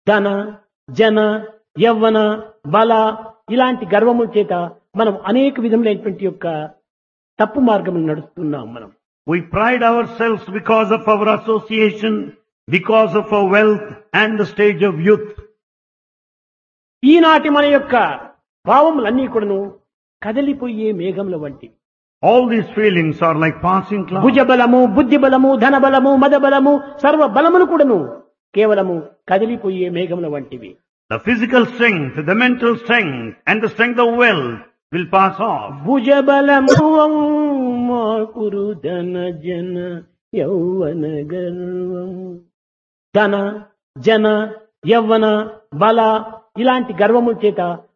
ధన జన యవ్వన బల ఇలాంటి గర్వముల చేత మనం అనేక విధములైనటువంటి యొక్క తప్పు మార్గం నడుస్తున్నాం మనం We pride ourselves because of our association, because of our wealth and the stage of youth. ఈనాటి మన యొక్క భావములన్నీ కూడాను కదలిపోయే మేఘముల వంటివి All these feelings are like passing clouds. భుజబలము బుద్ధి బలము ధన బలము మద బలము సర్వ బలములు కూడాను కేవలము కదిలిపోయే మేఘముల వంటివి The physical strength, the mental strength, and the strength of wealth will pass off. భుజబలము మాకురు ధన జన యౌవన గర్వము ధన జన యవ్వన బల ఇలాంటి గర్వముల చేత